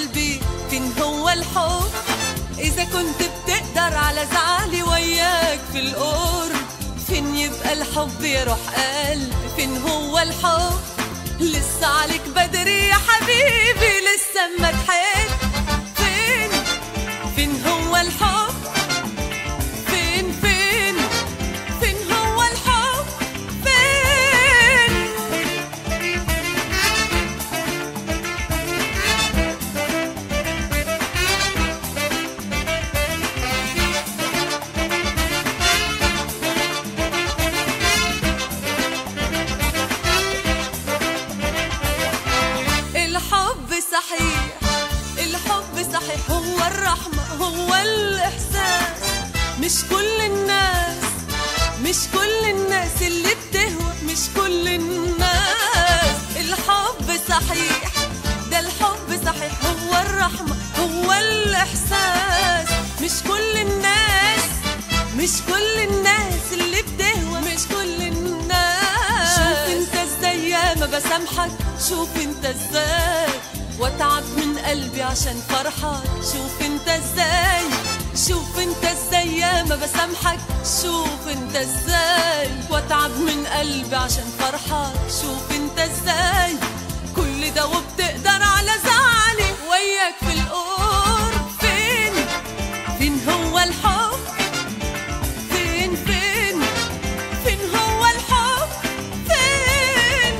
قلبي فين هو الحب إذا كنت بتقدر على زعلي وياك في القرب فين يبقى الحب يا روح قلبي فين هو الحب لسه عليك بدري يا حبيبي لسه ما تحب فين فين هو الحب فين فين فين هو الحب فين الحب صحيح الحب صحيح هو الرحمة هو الإحساس مش كل الناس مش كل الناس اللي بتهوى مش كل الناس الحب صحيح ده الحب صحيح هو الرحمة هو الإحساس مش كل الناس مش كل الناس اللي بتهوى مش كل الناس شوف انت ازاي ياما بسامحك شوف انت ازاي واتعب من قلبي عشان فرحك شوف انت ازاي شوف انت ازاي ياما بسامحك شوف انت ازاي واتعب من قلبي عشان فرحك شوف انت ازاي كل ده وبتقدر على زعلي وياك في القرب فين فين هو الحب فين فين فين هو الحب فين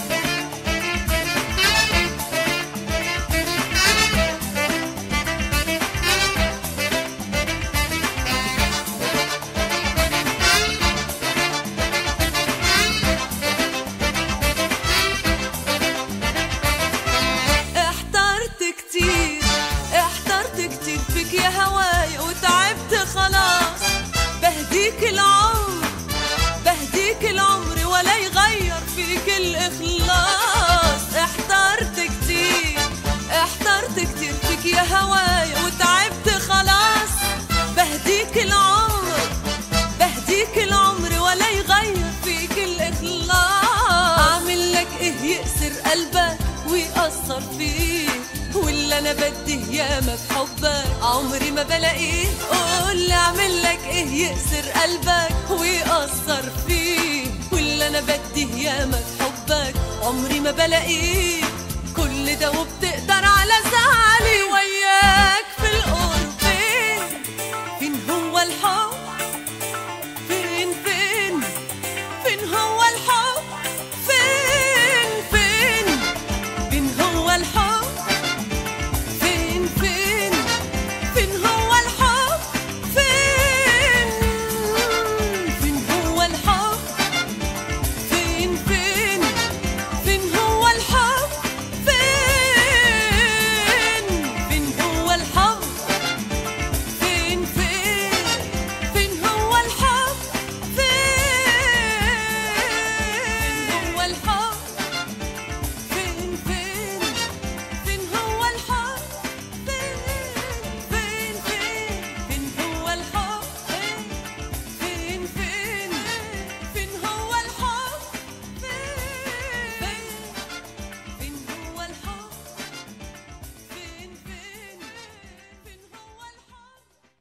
احترت كتير احترت كتير فيك يا هوايا وتعبت خلاص بهديك العمر بهديك العمر ولا يغير فيك الإخلاص احترت كتير احترت كتير فيك يا هوايا وتعبت خلاص بهديك العمر بهديك العمر ولا يغير فيك الإخلاص أعمل لك إيه يأسر قلبك ويأثر فيه واللي أنا بديه ياما بحبك عمري ما بلاقيه قول لي أعمل لك إيه يأسر قلبك ويأثر فيه واللي أنا بديه ياما بحبك عمري ما بلاقيه كل ده وبتقدر على زعلي وياك في القرب فين فين هو الحب فين فين فين هو الحب فين فين فين هو الحب فين فين فين هو الحب فين فين هو الحب فين فين فين هو الحب فين فين هو الحب فين فين فين هو الحب فين هو الحب فين فين فين هو الحب فين فين فين فين هو الحب فين فين فين هو الحب فين فين هو الحب فين فين فين هو الحب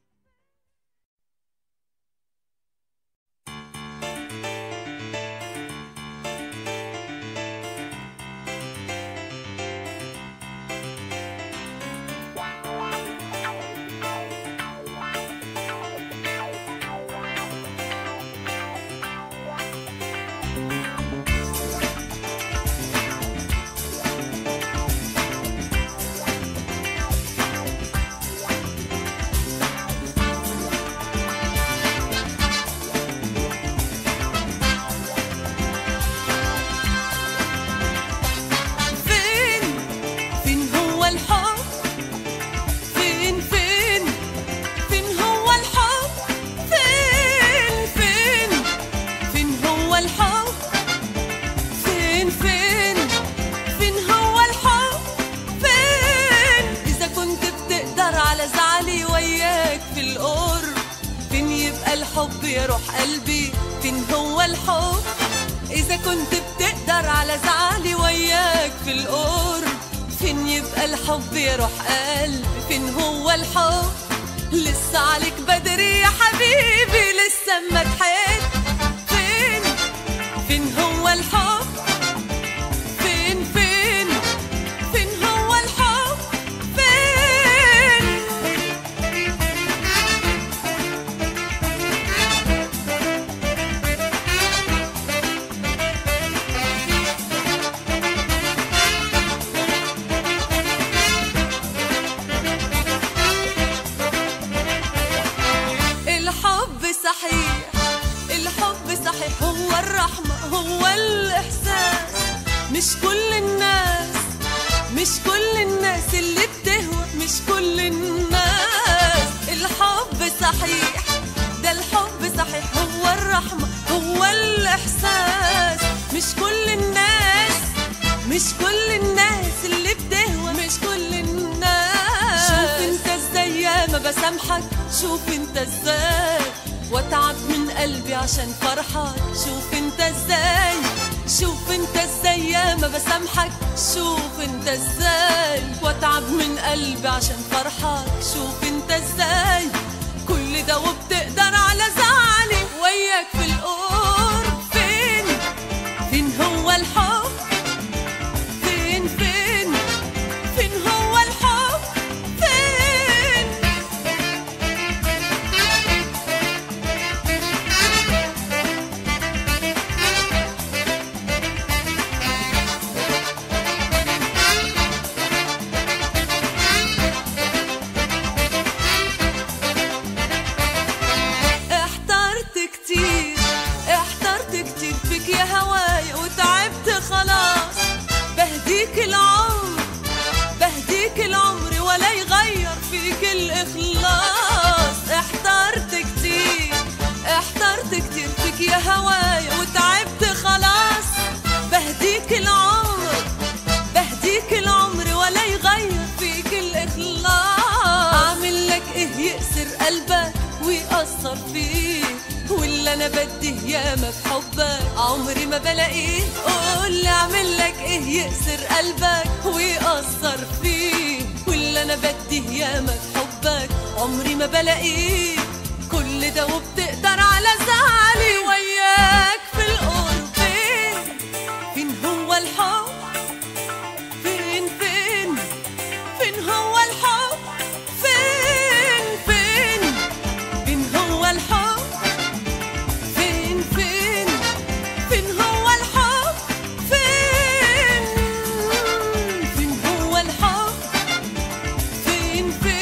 فين فين هو الحب فين فين فين هو الحب فين فين فين هو الحب فين فين فين هو الحب فين إذا كنت بتقدر على زعلي وياك في القرب فين يبقى الحب يا روح قلبي فين هو الحب إذا كنت بتقدر على زعلي وياك في القرب فين يبقى الحب يروح قلبي فين هو الحب لسه عليك بدري يا حبيبي لسه ما تحب فين فين هو الحب فين فين فين هو الحب فين الحب صحيح الحب صحيح هو الرحمة هو الإحساس مش كل الناس مش كل الناس اللي بتهوى مش كل الناس الحب صحيح ده الحب صحيح هو الرحمة هو الإحساس مش كل الناس مش كل الناس اللي بتهوى مش كل الناس شوف انت ازاي ما بسامحك شوف انت ازاي واتعب من قلبي عشان فرحك شوف انت ازاي شوف انت ازاي ما بسامحك شوف انت ازاي واتعب من قلبي عشان فرحك شوف انت ازاي كل ده وبتقدر على زعلي وياك في القرب فين فين هو الحب فين فين فين هو الحب فين احترت كتير احترت كتير فيك يا هواي وتعبت خلاص بهديك العمر بهديك العمر ولا يغير فيك الإخلاص احترت كتير احترت كتير فيك يا هواي وتعبت خلاص بهديك العمر بهديك العمر ولا يغير فيك الإخلاص أعمل لك إيه يأسر قلبك ويأثر فيك واللي أنا بديه ياما في حبك عمري ما بلاقيه قول لي أعمل لك إيه يأسر قلبك ويأثر فيك واللي أنا بديه ياما في حبك عمري ما بلاقيه كل ده وبتقدر على زعلي وياك في القرب فين فين هو الحب فين فين فين هو الحب فين فين فين هو الحب فين فين فين هو الحب فين فين هو الحب فين فين